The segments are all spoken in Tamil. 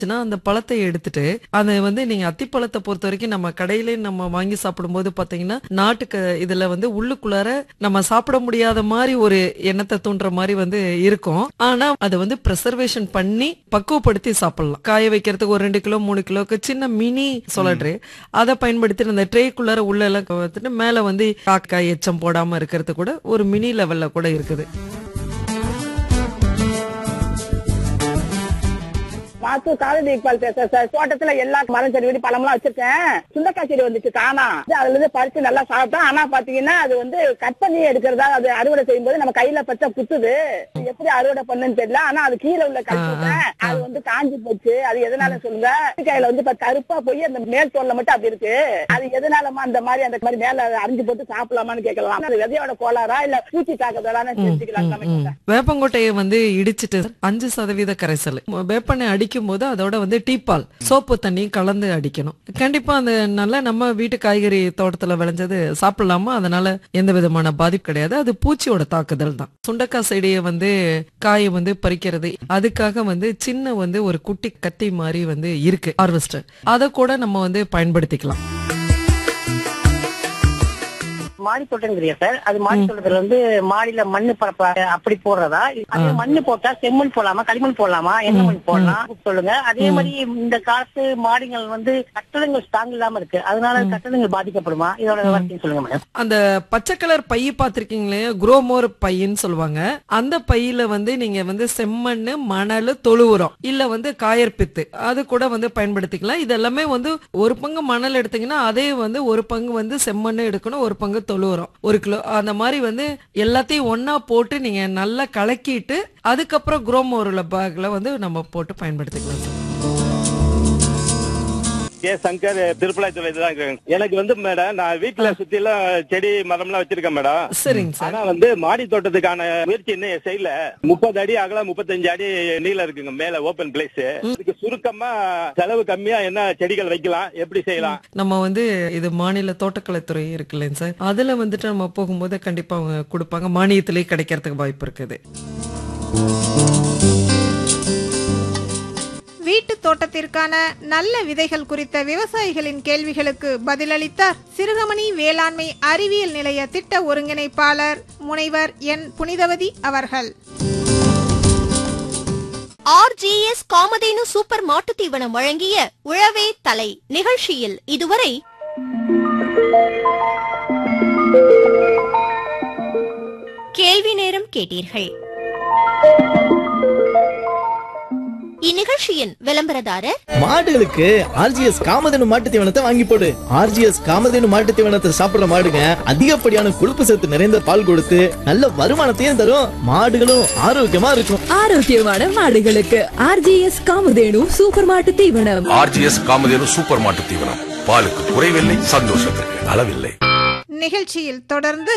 ச்சுன்னா, அந்த பழத்தை எடுத்துட்டு அதை வந்து நீங்க அத்திப்பழத்தை பொறுத்த வரைக்கும் நம்ம கடையிலே நம்ம வாங்கி சாப்பிடும்போது பாத்தீங்கன்னா நாட்டுக்கு இதுல வந்து உள்ளுக்குள்ளார நம்ம சாப்பிட முடியாத மாதிரி ஒரு எண்ணத்தை தூண்டுற மாதிரி வந்து இருக்கும் ஆனா அதை வந்து ப்ரெசர்வேஷன் பண்ணி பக்குவப்படுத்தி சாப்பிடலாம் காய வைக்கிறதுக்கு ஒரு ரெண்டு கிலோ மூணு கிலோக்கு சின்ன மினி சொலட்ரு அதை பயன்படுத்தி அந்த ட்ரேக்குள்ளார உள்ள எல்லாம் வந்துட்டு மேல வந்து காக்காய் எச்சம் போடாம இருக்கிறது கூட ஒரு மினி லெவல்ல கூட இருக்குது மாத்து காலேஜ் இக்பால் பேசுறேன் சார் தோட்டத்துல எல்லா மரம் செடி வெடி பழம்லாம் வச்சிருக்கேன் சுண்டக்காய் செடி வந்துச்சு காணா அதுல இருந்து பறிச்சு நல்லா சாப்பிட்டோம் ஆனா பாத்தீங்கன்னா அது வந்து கட் பண்ணி எடுக்கிறதா அது அறுவடை செய்யும்போது நம்ம கையில பச்சை குத்துது எப்படி அறுவடை பண்ணுன்னு தெரியல ஆனா அது கீழே உள்ள கழிச்சு அது வந்து காஞ்சி போச்சு அது எதனால சொல்லுங்க கையில வந்து இப்ப கருப்பா போய் அந்த மேல் தோல்ல மட்டும் அப்படி இருக்கு அது எதனாலமா அந்த மாதிரி அந்த மாதிரி மேல அரிஞ்சு போட்டு சாப்பிடலாமான்னு கேட்கலாம் அது விதையோட கோளாறா இல்ல பூச்சி தாக்குதலான்னு தெரிஞ்சுக்கலாம் ம். வேப்பங்கொட்டையை வந்து இடிச்சிட்டு அஞ்சு சதவீத கரைசல் வேப்பெண்ணெய் அடிக்கும் போது அதோட வந்து டீப்பால் சோப்பு தண்ணி கலந்து அடிக்கணும் கண்டிப்பா அந்த நல்லா நம்ம வீட்டு காய்கறி தோட்டத்துல விளைஞ்சது சாப்பிடலாமா அதனால எந்த விதமான பாதிப்பு கிடையாது அது பூச்சியோட தாக்குதல் தான் சுண்டக்காய் செடியை வந்து காயை வந்து பறிக்கிறது அதுக்காக வந்து சின்ன வந்து ஒரு குட்டி கத்தி மாதிரி வந்து இருக்கு ஹார்வெஸ்டர் அதை கூட நம்ம வந்து பயன்படுத்திக்கலாம் மாடி தோட்டங்கிறியா சார் அது மாடி தோட்டத்துல வந்து மாடியில மண்ணு பரப்ப அப்படி போடுறதா அதே மண்ணு போட்டா செம்மண் போடலாமா களிமண் போடலாமா என்ன மண் போடலாம் சொல்லுங்க அதே மாதிரி இந்த காலத்து மாடிகள் வந்து கட்டடங்கள் ஸ்ட்ராங் இல்லாம இருக்கு அதனால கட்டடங்கள் பாதிக்கப்படுமா இதோட விவரத்தையும் சொல்லுங்க மேடம் அந்த பச்சை கலர் பை பார்த்திருக்கீங்களே குரோமோர் பையின்னு சொல்லுவாங்க அந்த பையில வந்து நீங்க வந்து செம்மண்ணு மணல் தொழு உரம் இல்ல வந்து காயற்பித்து அது கூட வந்து பயன்படுத்திக்கலாம் இது எல்லாமே வந்து ஒரு பங்கு மணல் எடுத்தீங்கன்னா அதே வந்து ஒரு பங்கு வந்து செம்மண்ணு எடுக்கணும் ஒரு பங்கு தொழு உரம் ஒரு கிலோ அந்த மாதிரி வந்து எல்லாத்தையும் ஒண்ணா போட்டு நீங்க நல்லா கலக்கிட்டு அதுக்கப்புறம் குரோமோர்ல பேக்ல வந்து நம்ம போட்டு பயன்படுத்திக்கலாம் சார் கே சங்கர் திருப்பலாய்த்துறை தான் இருக்காங்க எனக்கு வந்து மேடம் நான் வீட்டுல சுத்தி எல்லாம் செடி மரம்லாம் வச்சிருக்கேன் மேடம் சரிங்க சார் ஆனா வந்து மாடி தோட்டத்துக்கான முயற்சி இன்னும் செய்யல முப்பது அடி அகலம் முப்பத்தஞ்சு அடி நீளம் இருக்குங்க மேல ஓபன் பிளேஸ் இதுக்கு சுருக்கமா செலவு கம்மியா என்ன செடிகள் வைக்கலாம் எப்படி செய்யலாம் நம்ம வந்து இது மாநில தோட்டக்கலைத்துறை இருக்கு இல்லைங்க சார் அதுல வந்துட்டு நம்ம போகும்போது கண்டிப்பா அவங்க கொடுப்பாங்க மானியத்திலேயே கிடைக்கிறதுக்கு வாய்ப்பு இருக்குது வீட்டு தோட்டத்திற்கான நல்ல விதைகள் குறித்த விவசாயிகளின் கேள்விகளுக்கு பதிலளித்தார் சிறுகமணி வேளாண்மை அறிவியல் நிலைய திட்ட ஒருங்கிணைப்பாளர் முனைவர் என் புனிதவதி அவர்கள் ஆர்ஜிஎஸ் காமதேனு சூப்பர் மாட்டுத் தீவனம் வழங்கிய உழவே தலை நிகழ்ச்சியில் இதுவரை கேள்வி நேரம் கேட்டீர்கள் இந்நிகழ்ச்சியின் விளம்பரதாரர் மாடுகளுக்கு ஆர்ஜிஎஸ் காமதேனு மாட்டு தீவனத்தை வாங்கி போடு ஆர்ஜிஎஸ் காமதேனு மாட்டு தீவனத்தை சாப்பிடுற மாடுங்க அதிகப்படியான கொழுப்பு சத்து நிறைந்த பால் கொடுத்து நல்ல வருமானத்தையும் தரும் மாடுகளும் ஆரோக்கியமா இருக்கும் ஆரோக்கியமான மாடுகளுக்கு ஆர்ஜிஎஸ் காமதேனு சூப்பர் மாட்டு தீவனம் ஆர்ஜிஎஸ் காமதேனு சூப்பர் மாட்டு தீவனம் பாலுக்கு குறைவில்லை சந்தோஷத்திற்கு அளவில்லை நிகழ்ச்சியில் தொடர்ந்து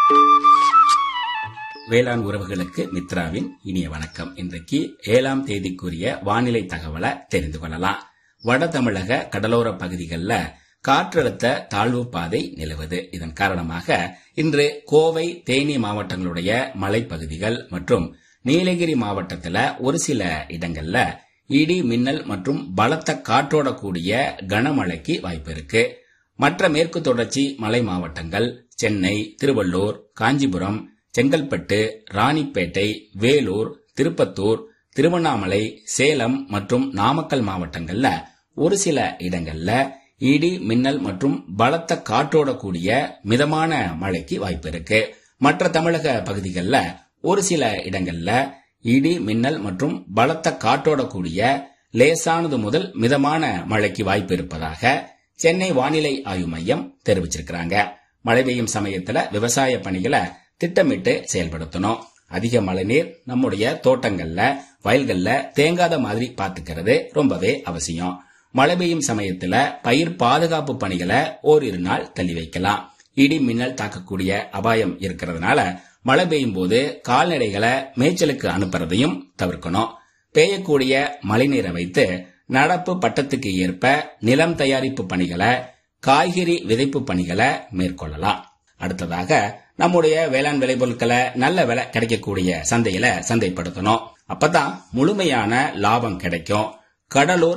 வேளாண் உறவுகளுக்கு மித்ராவின் இனிய வணக்கம் இன்றைக்கு ஏழாம் தேதிக்குரிய வானிலை தகவலை தெரிந்து கொள்ளலாம் வட தமிழக கடலோர பகுதிகளில் காற்றழுத்த தாழ்வு பாதை நிலவுது இதன் காரணமாக இன்று கோவை தேனி மாவட்டங்களுடைய மலைப்பகுதிகள் மற்றும் நீலகிரி மாவட்டத்தில் ஒரு சில இடங்கள்ல இடி மின்னல் மற்றும் பலத்த காற்றோட கூடிய கனமழைக்கு வாய்ப்பு இருக்கு மற்ற மேற்கு தொடர்ச்சி மலை மாவட்டங்கள் சென்னை திருவள்ளூர் காஞ்சிபுரம் செங்கல்பட்டு ராணிப்பேட்டை வேலூர் திருப்பத்தூர் திருவண்ணாமலை சேலம் மற்றும் நாமக்கல் மாவட்டங்கள்ல ஒரு சில இடங்கள்ல இடி மின்னல் மற்றும் பலத்த காற்றோட கூடிய மிதமான மழைக்கு வாய்ப்பு இருக்கு மற்ற தமிழக பகுதிகளில் ஒரு சில இடங்கள்ல இடி மின்னல் மற்றும் பலத்த காற்றோட கூடிய லேசானது முதல் மிதமான மழைக்கு வாய்ப்பு இருப்பதாக சென்னை வானிலை ஆய்வு மையம் தெரிவிச்சிருக்கிறாங்க மழை பெய்யும் சமயத்துல விவசாய பணிகளை திட்டமிட்டு செயல்படுத்தணும் அதிக மழைநீர் நம்முடைய தோட்டங்கள்ல வயல்கள்ல தேங்காத மாதிரி பாத்துக்கிறது ரொம்பவே அவசியம் மழை பெய்யும் சமயத்துல பயிர் பாதுகாப்பு பணிகளை ஓரிரு நாள் தள்ளி வைக்கலாம் இடி மின்னல் தாக்கக்கூடிய அபாயம் இருக்கிறதுனால மழை பெய்யும் போது கால்நடைகளை மேய்ச்சலுக்கு அனுப்புறதையும் தவிர்க்கணும் பெய்யக்கூடிய மழைநீரை வைத்து நடப்பு பட்டத்துக்கு ஏற்ப நிலம் தயாரிப்பு பணிகளை காய்கறி விதைப்பு பணிகளை மேற்கொள்ளலாம் அடுத்ததாக நம்முடைய வேளாண் விளைபொருட்களை நல்ல விலை கிடைக்கக்கூடிய சந்தையில சந்தைப்படுத்தணும் அப்பதான் முழுமையான லாபம் கிடைக்கும் கடலூர்